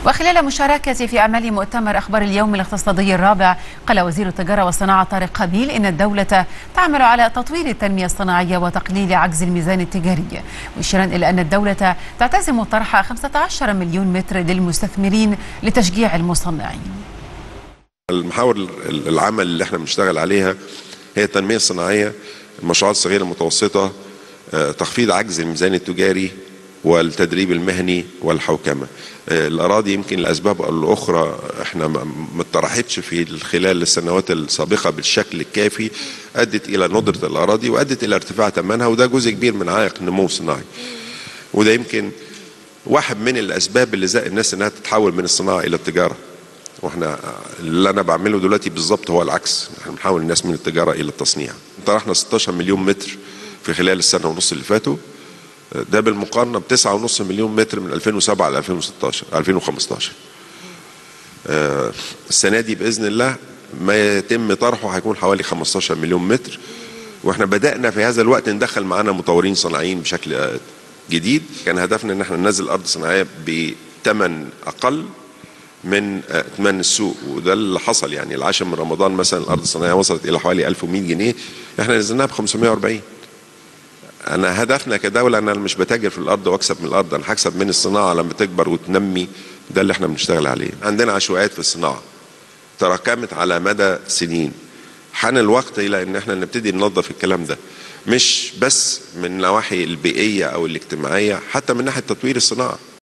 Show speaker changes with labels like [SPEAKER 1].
[SPEAKER 1] وخلال مشاركته في أعمال مؤتمر أخبار اليوم الاقتصادي الرابع قال وزير التجارة والصناعة طارق قبيل إن الدولة تعمل على تطوير التنمية الصناعية وتقليل عجز الميزان التجاري مشيرا إلى أن الدولة تعتزم طرح 15 مليون متر للمستثمرين لتشجيع المصنعين
[SPEAKER 2] المحاور العمل اللي احنا بنشتغل عليها هي التنمية الصناعية المشروعات الصغيرة المتوسطة تخفيض عجز الميزان التجاري والتدريب المهني والحوكمة الأراضي يمكن لأسباب الأخرى احنا ما اتطرحتش في خلال السنوات السابقة بالشكل الكافي أدت إلى ندرة الأراضي وأدت إلى ارتفاع ثمنها وده جزء كبير من عائق النمو الصناعي وده يمكن واحد من الأسباب اللي زق الناس إنها تتحول من الصناعة إلى التجارة واحنا اللي انا بعمله دلوقتي بالظبط هو العكس احنا بنحاول الناس من التجاره الى التصنيع طرحنا 16 مليون متر في خلال السنه ونص اللي فاتوا ده بالمقارنه ب 9.5 مليون متر من 2007 ل 2016 2015 آه السنه دي باذن الله ما يتم طرحه هيكون حوالي 15 مليون متر واحنا بدانا في هذا الوقت ندخل معانا مطورين صناعيين بشكل جديد كان هدفنا ان احنا ننزل ارض صناعيه بثمن اقل من ثمن السوق وده اللي حصل يعني العاشر من رمضان مثلا الارض الصناعيه وصلت الى حوالي 1100 جنيه احنا نزلناها ب 540 انا هدفنا كدوله انا مش بتاجر في الارض واكسب من الارض انا هكسب من الصناعه لما تكبر وتنمي ده اللي احنا بنشتغل عليه عندنا عشوائيات في الصناعه تراكمت على مدى سنين حان الوقت الى ان احنا نبتدي ننظف الكلام ده مش بس من النواحي البيئيه او الاجتماعيه حتى من ناحيه تطوير الصناعه